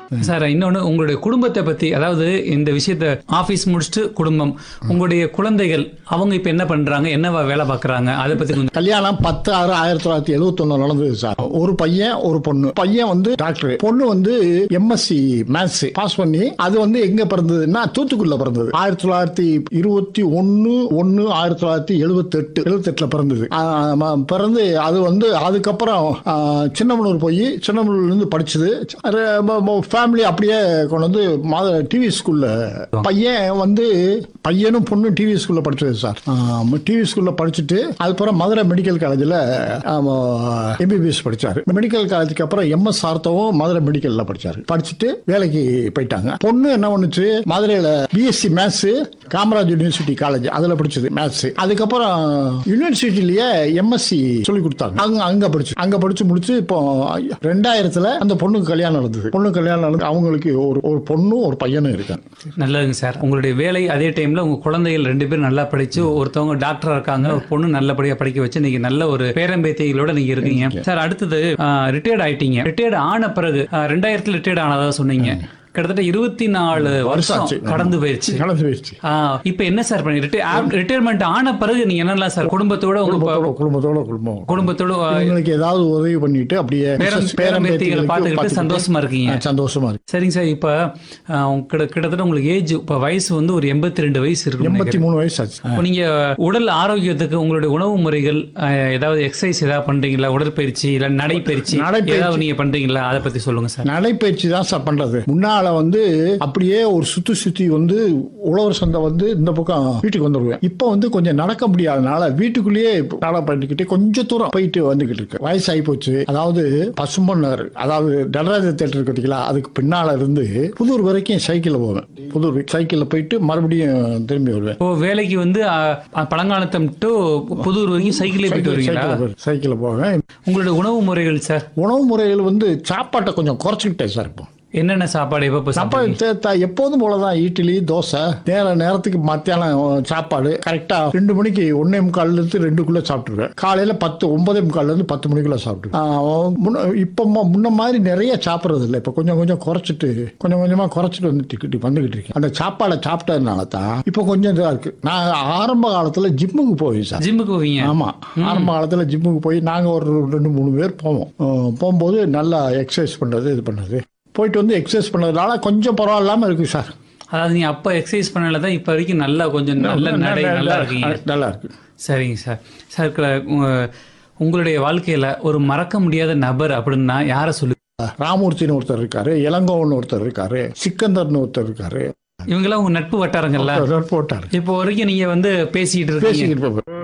Sir இன்னொன்னு உங்களுடைய குடும்பத்தை பத்தி அதாவது இந்த விஷயத்த ஆபீஸ் முடிச்சுட்டு குடும்பம் உங்களுடைய குழந்தைகள் அவங்க இப்ப என்ன பண்றாங்க என்ன வே- வேலை பாக்குறாங்க அதை பத்தி கொஞ்சம் கல்யாணம் பத்து ஆறு ஆயிரத்தி தொள்ளாயிரத்தி எழுபத்தி ஒண்ணு நடந்தது சார் ஒரு பையன் ஒரு பொண்ணு பையன் வந்து டாக்டர் பொண்ணு வந்து எம்எஸ்சி மேத்ஸ் பாஸ் பண்ணி அது வந்து எங்க பிறந்ததுன்னா தூத்துக்குடியில பிறந்தது ஆயிரத்தி தொள்ளாயிரத்தி இருபத்தி ஒன்னு ஒன்னு ஆயிரத்தி தொள்ளாயிரத்தி எழுபத்தி எட்டு எழுபத்தி எட்டுல பிறந்தது ஆமா, பிறந்து அது வந்து அதுக்கப்புறம் ஆ, சின்னமனூர் போய் சின்னமனூர்ல இருந்து படிச்சது ஃபேமிலி அப்படியே கொண்டு வந்து டிவி ஸ்கூல்ல பையன் வந்து பையனும் பொண்ணும் டிவி ஸ்கூல்ல படிச்சது சார் டிவி ஸ்கூல்ல படிச்சுட்டு அதுக்கப்புறம் மதுரை மெடிக்கல் காலேஜில் எம்பிபிஎஸ் படிச்சாரு மெடிக்கல் காலேஜுக்கு அப்புறம் எம்எஸ் சார்த்தவும் மதுரை மெடிக்கல்ல படிச்சாரு படிச்சுட்டு வேலைக்கு போயிட்டாங்க பொண்ணு என்ன பண்ணுச்சு மதுரையில BSc maths Kamaraj university college அதுல படிச்சது மேத்ஸ் அதுக்கப்புறம் யூனிவர்சிட்டிலேயே எம்எஸ்சி சொல்லி கொடுத்தாங்க அங்க அங்க படிச்சு அங்க படிச்சு முடிச்சு இப்போ ரெண்டாயிரத்துல அந்த பொண்ணுக்கு கல்யாணம் நடந்தது பொண்ணு கல்யாணம் நடந்து அவங்களுக்கு ஒரு ஒரு பொண்ணும் ஒரு பையனும் இருக்காங்க நல்லதுங்க சார் உங்களுடைய வேலை அதே டைம்ல உங்க குழந்தைகள் ரெண்டு பேரும் நல்லா படிச்சு ஒருத்தவங்க டாக்டரா இருக்காங்க ஒரு பொண்ணு நல்லபடியா படிக்க வச்சு நீங்க நல்ல ஒரு பேரம்பேத்திகளோட நீங்க இருக்கீங்க சார் அடுத்தது ரிட்டையர்ட் ஆயிட்டீங்க ரிட்டையர்ட் ஆன பிறகு ஆஹ், ரெண்டாயிரத்துல ரிட்டையர்ட் ஆனதா சொன்னீங்க கிட்டத்தட்ட இருபத்தி நாலு வருஷம் ஆச்சு. கடந்து போயிருச்சு கலந்து போயிடுச்சு ஆஹ், இப்ப என்ன சார் பண்ணி ரிட்டையர்மெண்ட் ஆன பிறகு நீங்க என்னலாம் சார் குடும்பத்தோட உங்க ப- குடும்பத்தோட குடும்பத்தோட குடும்பம் குடும்பத்தோட ஆஹ், இவங்களுக்கு ஏதாவது உதவி பண்ணிட்டு அப்படியே பேரன்- பேரன் பேரம்பேத்திகளை பேத்திகளுக்கு பார்த்துக்கிட்டு பார்த்துக்கிட்டு சந்தோஷமா இருக்கீங்க. ஆ, சந்தோஷமா இருக்கு சரிங்க சார் இப்ப ஆஹ், உங்க கிட்ட- கிட்டத்தட்ட உங்களுக்கு ஏஜ் இப்ப வயசு வந்து ஒரு எண்பத்தி ரெண்டு வயசு இருக்கு எண்பத்தி மூணு வயசு ஆச்சு இப்போ நீங்க உடல் ஆரோக்கியத்துக்கு உங்களுடைய உணவு முறைகள் அஹ், ஏதாவது எக்ஸசைஸ் ஏதாவது பண்றீங்களா உடற்பயிற்சி இல்ல நடைப்பயிற்சி நடைப்பயிற்சி. ஏதாவது நீங்க பண்றீங்களா அதை பத்தி சொல்லுங்க சார் நடைப்பயிற்சி தான் சார் பண்றது முன்னால வந்து அப்படியே ஒரு சுத்தி சுத்தி வந்து உழவர் சந்தை வந்து இந்த பக்கம் வீட்டுக்கு வந்துடுவேன் இப்போ வந்து கொஞ்சம் நடக்க முடியாதனால வீட்டுக்குள்ளேயே நட பண்ணிக்கிட்டு கொஞ்சம் தூரம் போயிட்டு வந்துகிட்டு இருக்கு வயசாகி போச்சு அதாவது பசும்பொன் நகர் அதாவது நடராஜ தேட்டர் இருக்கு பார்த்தீங்களா அதுக்கு பின்னால இருந்து புதூர் வரைக்கும் சைக்கிளில் போவேன் புதூர் சைக்கிளில் போயிட்டு மறுபடியும் திரும்பி வருவேன் இப்போ வேலைக்கு வந்து அஹ், பழங்காலத்தம் டு புதூர் வரைக்கும் சைக்கிளே போயிட்டு வரீங்களா சைக்கிளில் போவேன் உங்களுடைய உணவு முறைகள் சார் உணவு முறைகள் வந்து சாப்பாட்டை கொஞ்சம் குறைச்சிக்கிட்டேன் சார் இப்போ என்னென்ன சாப்பாடு எப்போ இப்போ சாப்பாடு சாப்பாடு தே- த- எப்போதும் போலதான் இட்லி தோசை நேர நேரத்துக்கு மத்தியானம் சாப்பாடு கரெக்டா ரெண்டு மணிக்கு ஒன்னே முக்கால்ல இருந்து ரெண்டுக்குள்ள சாப்பிட்டுருவேன் காலையில பத்து ஒன்பதே முக்கால்ல இருந்து பத்து மணிக்குள்ள சாப்பிட்டுருவேன் இப்போ மு- முன்ன மாதிரி நிறைய சாப்பிட்றது இல்லை இப்போ கொஞ்சம் கொஞ்சம் குறைச்சிட்டு கொஞ்சம் கொஞ்சமா குறைச்சிட்டு வந்துட்டு வந்துகிட்டு இருக்கேன் அந்த சாப்பாடை சாப்பிட்டதுனால தான் இப்போ கொஞ்சம் இதா இருக்கு நான் ஆரம்ப காலத்துல ஜிம்முக்கு போவேன் சார் ஜிம்முக்கு போவீங்க ஆமா ஆரம்ப காலத்துல ஜிம்முக்கு போய் நாங்க ஒரு ரெண்டு மூணு பேர் போவோம் அஹ் போகும்போது நல்லா எக்ஸசைஸ் பண்றது இது பண்ணது போயிட்டு வந்து எக்ஸசைஸ் பண்ணதுனால கொஞ்சம் பரவாயில்லாம இருக்கு சார் அதாவது நீங்க அப்ப எக்ஸசைஸ் பண்ணல தான் இப்ப வரைக்கும் நல்லா கொஞ்சம் நல்ல நடை நல்லா இருக்கீங்க நல்லா இருக்கு சரிங்க சார் சார் க- உங்க- உங்களுடைய வாழ்க்கையில ஒரு மறக்க முடியாத நபர் அப்படின்னா யாரை சொல்லு ராமூர்த்தின்னு ஒருத்தர் இருக்காரு இளங்கோவன் ஒருத்தர் இருக்காரு சிக்கந்தர்னு ஒருத்தர் இருக்காரு இவங்கெல்லாம் உங்க நட்பு வட்டாரங்கள்ல ஒருத்தர் போட்டாரு இப்போ வரைக்கும் நீங்க வந்து பேசிட்டு இருக்கீங்க பேசிக்கிட்டு இருப்பாரு.